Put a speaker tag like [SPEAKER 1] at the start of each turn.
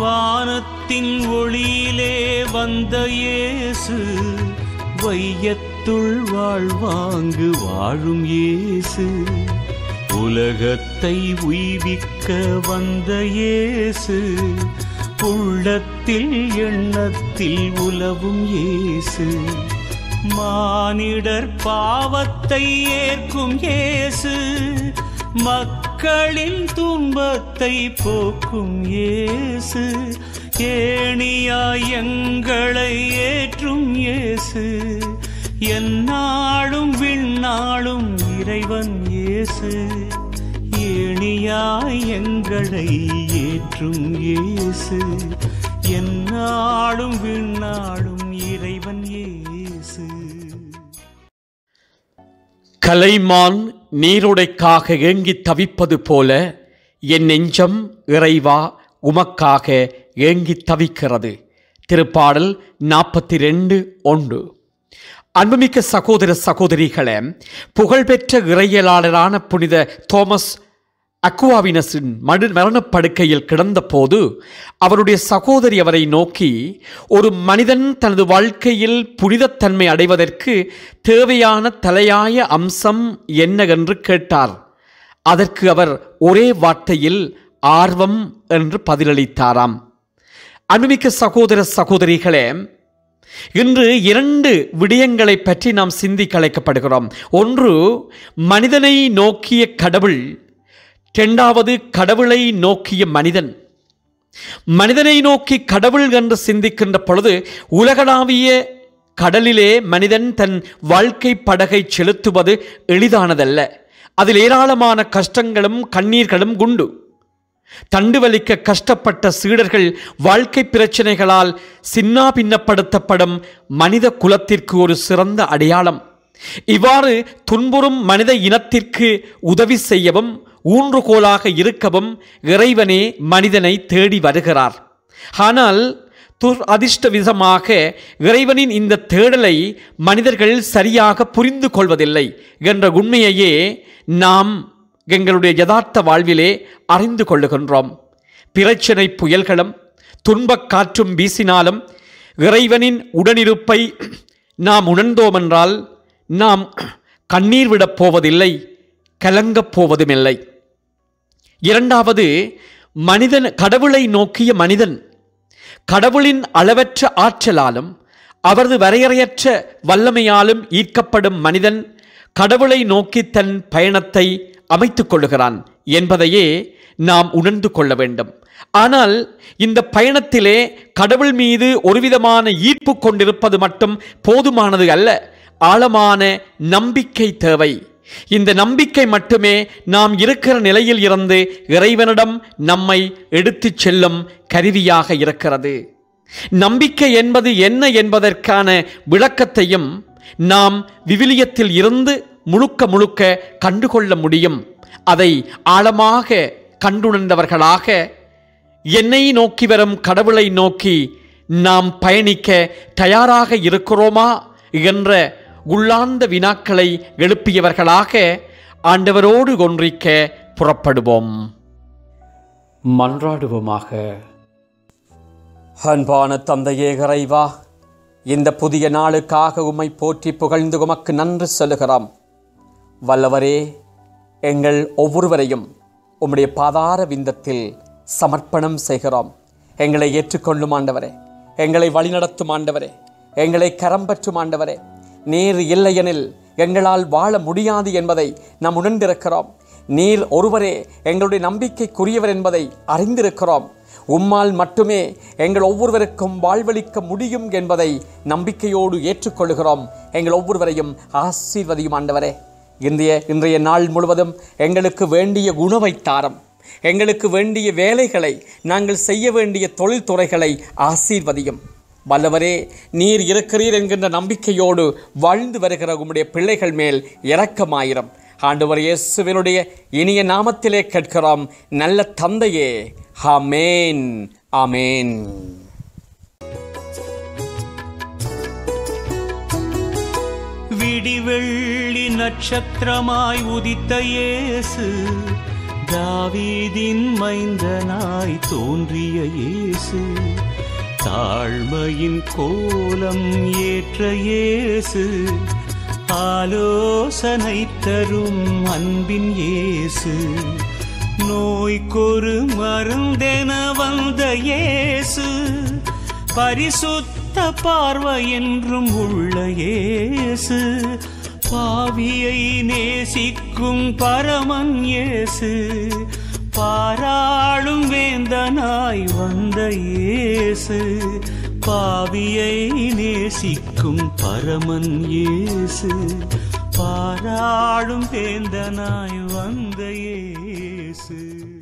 [SPEAKER 1] வானத்தின் ஒளியிலே வந்த இயேசு வையத்துள் வாழ்வாங்கு வாழும் இயேசு உலகத்தை உய்விக்க வந்த இயேசு உள்ளத்தில் எண்ணத்தில் உலவும் இயேசு மானிடர் பாவத்தை ஏற்கும் இயேசு மக்களின் துன்பத்தை போக்கும் இயேசு ஏணியாய் எங்களை ஏற்றும் இயேசு எந்நாளும் விண்ணாளும் இறைவன் இயேசு ஏணியாய் எங்களை ஏற்றும் இயேசு எந்நாளும் விண்ணாளும் இறைவன் இயேசு
[SPEAKER 2] கலைமான் நீருடைக்காக ஏங்கித் தவிப்பது போல என் நெஞ்சம் இறைவா உமக்காக ஏங்கித் தவிக்கிறது திருப்பாடல் நாற்பத்தி ரெண்டு ஒன்று அன்புமிக்க சகோதர சகோதரிகளே புகழ்பெற்ற இறையலாளரான புனித தோமஸ் அக்குவாவினஸின் மடு மரணப்படுக்கையில் கிடந்தபோது அவருடைய சகோதரி அவரை நோக்கி ஒரு மனிதன் தனது வாழ்க்கையில் புனிதத்தன்மை அடைவதற்கு தேவையான தலையாய அம்சம் என்ன என்று கேட்டார் அதற்கு அவர் ஒரே வார்த்தையில் ஆர்வம் என்று பதிலளித்தாராம் அன்புமிக்க சகோதர சகோதரிகளே இன்று இரண்டு விடயங்களை பற்றி நாம் சிந்திக்க அழைக்கப்படுகிறோம் ஒன்று மனிதனை நோக்கிய கடவுள் இரண்டாவது கடவுளை நோக்கிய மனிதன் மனிதனை நோக்கி கடவுள் என்று சிந்திக்கின்ற பொழுது உலகளாவிய கடலிலே மனிதன் தன் வாழ்க்கை படகை செலுத்துவது எளிதானதல்ல அதில் ஏராளமான கஷ்டங்களும் கண்ணீர்களும் உண்டு தண்டு வலிக்க கஷ்டப்பட்ட சீடர்கள் வாழ்க்கை பிரச்சனைகளால் சின்னாபின்னப்படுத்தப்படும் மனித குலத்திற்கு ஒரு சிறந்த அடையாளம் இவ்வாறு துன்புறும் மனித இனத்திற்கு உதவி செய்யவும் ஊன்றுகோலாக இருக்கவும் இறைவனே மனிதனை தேடி வருகிறார் ஆனால் துர் அதிர்ஷ்டவிதமாக இறைவனின் இந்த தேடலை மனிதர்கள் சரியாக புரிந்து கொள்வதில்லை என்ற உண்மையையே நாம் எங்களுடைய யதார்த்த வாழ்விலே அறிந்து கொள்ளுகின்றோம் பிரச்சனை புயல்களும் துன்பக் காற்றும் வீசினாலும் இறைவனின் உடனிருப்பை நாம் உணர்ந்தோமென்றால் நாம் கண்ணீர் விடப் போவதில்லை கலங்கப் போவதுமில்லை இரண்டாவது மனிதன் கடவுளை நோக்கிய மனிதன் கடவுளின் அளவற்ற ஆற்றலாலும் அவரது வரையறையற்ற வல்லமையாலும் ஈர்க்கப்படும் மனிதன் கடவுளை நோக்கி தன் பயணத்தை அமைத்துக் கொள்ளுகிறான் என்பதையே நாம் உணர்ந்து கொள்ள வேண்டும் ஆனால் இந்த பயணத்திலே கடவுள் மீது ஒருவிதமான ஈர்ப்பு கொண்டிருப்பது மட்டும் போதுமானது அல்ல ஆழமான நம்பிக்கை தேவை இந்த நம்பிக்கை மட்டுமே நாம் இருக்கிற நிலையில் இருந்து இறைவனிடம் நம்மை எடுத்துச் செல்லும் கருவியாக இருக்கிறது நம்பிக்கை என்பது என்ன என்பதற்கான விளக்கத்தையும் நாம் விவிலியத்தில் இருந்து முழுக்க முழுக்க கண்டுகொள்ள முடியும் அதை ஆழமாக கண்டுணர்ந்தவர்களாக என்னை நோக்கி வரும் கடவுளை நோக்கி நாம் பயணிக்க தயாராக இருக்கிறோமா என்ற உள்ளார்ந்த வினாக்களை எழுப்பியவர்களாக ஆண்டவரோடு ஒன்றிக்க புறப்படுவோம் மன்றாடுவோமாக அன்பான தந்தையே இறைவா இந்த புதிய நாளுக்காக உம்மை போற்றி புகழ்ந்து உமக்கு நன்றி சொல்லுகிறோம் வல்லவரே எங்கள் ஒவ்வொருவரையும் உம்முடைய பாதார விந்தத்தில் சமர்ப்பணம் செய்கிறோம் எங்களை ஏற்றுக்கொள்ளும் ஆண்டவரே எங்களை வழிநடத்தும் ஆண்டவரே எங்களை கரம் பற்றும் ஆண்டவரே நீர் இல்லையெனில் எங்களால் வாழ முடியாது என்பதை நாம் உணர்ந்திருக்கிறோம் நீர் ஒருவரே எங்களுடைய நம்பிக்கைக்குரியவர் என்பதை அறிந்திருக்கிறோம் உம்மால் மட்டுமே எங்கள் ஒவ்வொருவருக்கும் வாழ்வளிக்க முடியும் என்பதை நம்பிக்கையோடு ஏற்றுக்கொள்கிறோம் எங்கள் ஒவ்வொருவரையும் ஆசீர்வதியும் ஆண்டவரே இன்றைய இன்றைய நாள் முழுவதும் எங்களுக்கு வேண்டிய உணவை தாரம் எங்களுக்கு வேண்டிய வேலைகளை நாங்கள் செய்ய வேண்டிய தொழில்துறைகளை ஆசீர்வதியும் வல்லவரே நீர் இருக்கிறீர் என்கின்ற நம்பிக்கையோடு வாழ்ந்து வருகிற உம்முடைய பிள்ளைகள் மேல் இரக்கமாயிரம் ஆண்டவர் இயேசுவினுடைய இனிய நாமத்திலே கேட்கிறோம் நல்ல தந்தையே ஆமேன் ஆமேன்
[SPEAKER 1] விடிவெள்ளி நட்சத்திரமாய் உதித்த இயேசு தாவீதின் மைந்தனாய் தோன்றிய இயேசு தாழ்மையின் கோலம் ஏற்ற இயேசு ஆலோசனை தரும் அன்பின் இயேசு நோய்க்கொரு மருந்தென வந்த இயேசு பரிசுத்த பார்வை என்றும் உள்ள இயேசு பாவியை நேசிக்கும் பரமன் இயேசு பாராளும் வேந்தனாய் வந்த இயேசு பாவியை நேசிக்கும் பரமன் இயேசு பாராளும் வேந்தனாய் வந்த இயேசு